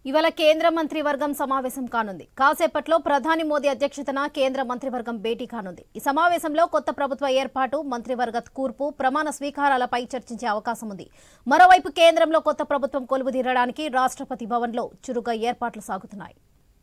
ఇవాళ కేంద్ర మంత్రివర్గం సమావేశం కానుంది కాసేపట్లో ప్రధాని మోదీ అధ్యక్షతన కేంద్ర మంత్రివర్గం భేటీ కానుంది ఈ సమావేశంలో కొత్త ప్రభుత్వ ఏర్పాటు మంత్రివర్గ కూర్పు ప్రమాణ స్వీకారాలపై చర్చించే అవకాశం ఉంది మరోవైపు కేంద్రంలో కొత్త ప్రభుత్వం కొలువుదీరడానికి రాష్ట్రపతి భవన్లో చురుగ్గా ఏర్పాట్లు సాగుతున్నాయి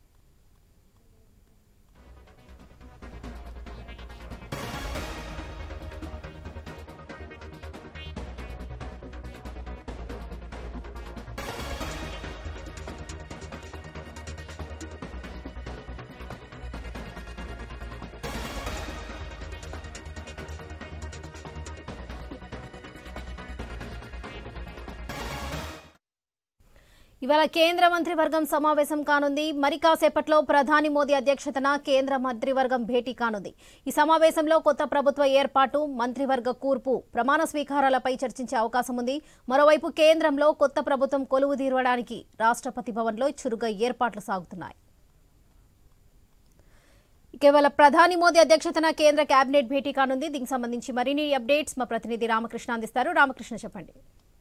ఇవాళ కేంద్ర మంత్రివర్గం సమావేశం కానుంది మరి కాసేపట్లో ప్రధాని మోదీ అధ్యక్షతన కేంద్ర మంత్రివర్గం భేటీ కానుంది ఈ సమావేశంలో కొత్త ప్రభుత్వ ఏర్పాటు మంత్రివర్గ కూర్పు ప్రమాణ స్వీకారాలపై చర్చించే అవకాశం ఉంది మరోవైపు కేంద్రంలో కొత్త ప్రభుత్వం కొలువు తీరడానికి రాష్ట్రపతి భవన్లో చురుగ్గా ఏర్పాట్లు సాగుతున్నాయి కేవల ప్రధాని మోదీ అధ్యక్షతన కేంద్ర కేబినెట్ భేటీ కానుంది దీనికి సంబంధించి మరిన్ని అప్డేట్స్ మా ప్రతినిధి రామకృష్ణ అందిస్తారు రామకృష్ణ చెప్పండి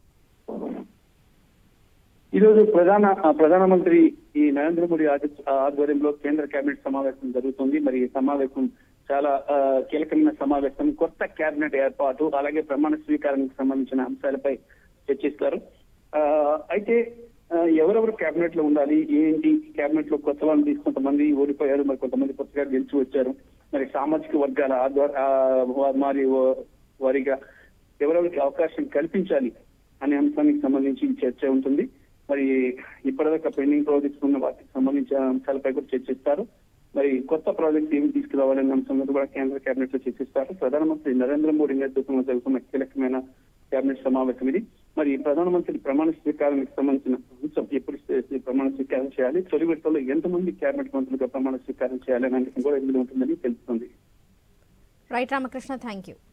ఈ రోజు ప్రధాన ఆ, ప్రధానమంత్రి ఈ నరేంద్ర మోడీ ఆధ్య- ఆధ్వర్యంలో కేంద్ర కేబినెట్ సమావేశం జరుగుతుంది మరి ఈ సమావేశం చాలా ఆ, కీలకమైన సమావేశం కొత్త కేబినెట్ ఏర్పాటు అలాగే ప్రమాణ స్వీకారానికి సంబంధించిన అంశాలపై చర్చిస్తారు ఆ, అయితే ఆ, ఎవరెవరు కేబినెట్ లో ఉండాలి ఏంటి కేబినెట్ లో కొత్త వాళ్ళని తీసి కొంతమంది ఓడిపోయారు మరి కొంతమంది కొత్తగా గెలిచి వచ్చారు మరి సామాజిక వర్గాల ఆధ్వర్ ఆ, వా- మరి వా- వారిగా ఎవరెవరికి అవకాశం కల్పించాలి అనే అంశానికి సంబంధించి ఈ చర్చ ఉంటుంది మరి ఇప్పటిదాకా పెండింగ్ ప్రాజెక్ట్స్ ఉన్న వాటికి సంబంధించిన అంశాలపై కూడా చర్చిస్తారు మరి కొత్త ప్రాజెక్ట్ ఏమి తీసుకురావాలనే అంశం మీద కూడా కేంద్ర కేబినెట్ లో చర్చిస్తారు ప్రధానమంత్రి నరేంద్ర మోడీ నేతృత్వంలో జరుగుతున్న కీలకమైన కేబినెట్ సమావేశం ఇది మరి ప్రధానమంత్రి ప్రమాణ స్వీకారానికి సంబంధించిన అంశం ఎప్పుడు చే- ప్రమాణ స్వీకారం చేయాలి తొలి విడతలో ఎంతమంది కేబినెట్ మంత్రులుగా ప్రమాణ స్వీకారం చేయాలి అనే అంశం కూడా ఇందులో ఉంటుందని తెలుస్తుంది రైట్ రామకృష్ణ థ్యాంక్ యూ